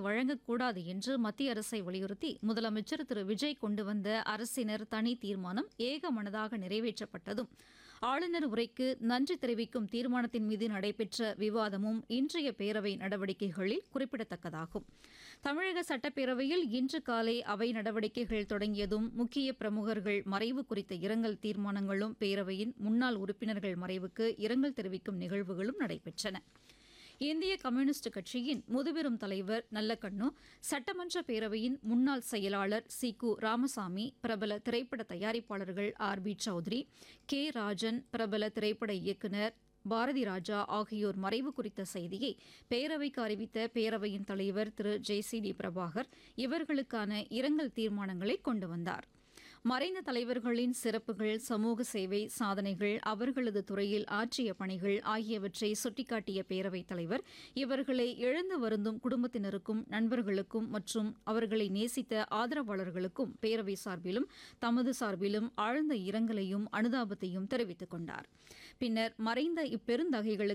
வழங்கக்கூடாது என்று மத்திய அரசை வலியுறுத்தி முதலமைச்சர் திரு விஜய் கொண்டு வந்த அரசினர் தனி தீர்மானம் ஏகமனதாக நிறைவேற்றப்பட்டதும் ஆளுநர் உரைக்கு நன்றி தெரிவிக்கும் தீர்மானத்தின் மீது நடைபெற்ற விவாதமும் இன்றைய பேரவை நடவடிக்கைகளில் குறிப்பிடத்தக்கதாகும் தமிழக சட்டப்பேரவையில் இன்று காலை அவை நடவடிக்கைகள் தொடங்கியதும் முக்கிய பிரமுகர்கள் மறைவு குறித்த இரங்கல் தீர்மானங்களும் பேரவையின் முன்னாள் உறுப்பினர்கள் மறைவுக்கு இரங்கல் தெரிவிக்கும் நிகழ்வுகளும் நடைபெற்றன இந்திய கம்யூனிஸ்ட் கட்சியின் முதுபெரும் தலைவர் நல்லக்கண்ணு சட்டமன்ற பேரவையின் முன்னாள் செயலாளர் சி கு ராமசாமி பிரபல திரைப்பட தயாரிப்பாளர்கள் R B Choudhary K Rajan பிரபல திரைப்பட இயக்குநர் பாரதி ராஜா ஆகியோர் மறைவு குறித்த செய்தியை பேரவைக்கு அறிவித்த பேரவையின் தலைவர் திரு ஜே சி டி பிரபாகர் இவர்களுக்கான இரங்கல் தீர்மானங்களை கொண்டு வந்தார் மறைந்த தலைவர்களின் சிறப்புகள் சமூக சேவை சாதனைகள் அவர்களது துறையில் ஆற்றிய பணிகள் ஆகியவற்றை சுட்டிக்காட்டிய பேரவைத் தலைவர் இவர்களை இழந்து வருந்தும் குடும்பத்தினருக்கும் நண்பர்களுக்கும் மற்றும் அவர்களை நேசித்த ஆதரவாளர்களுக்கும் பேரவை சார்பிலும் தமது சார்பிலும் ஆழ்ந்த இரங்கலையும் அனுதாபத்தையும் தெரிவித்துக் கொண்டார் பின்னர் மறைந்த இப்பெருந்தகைகளுக்கு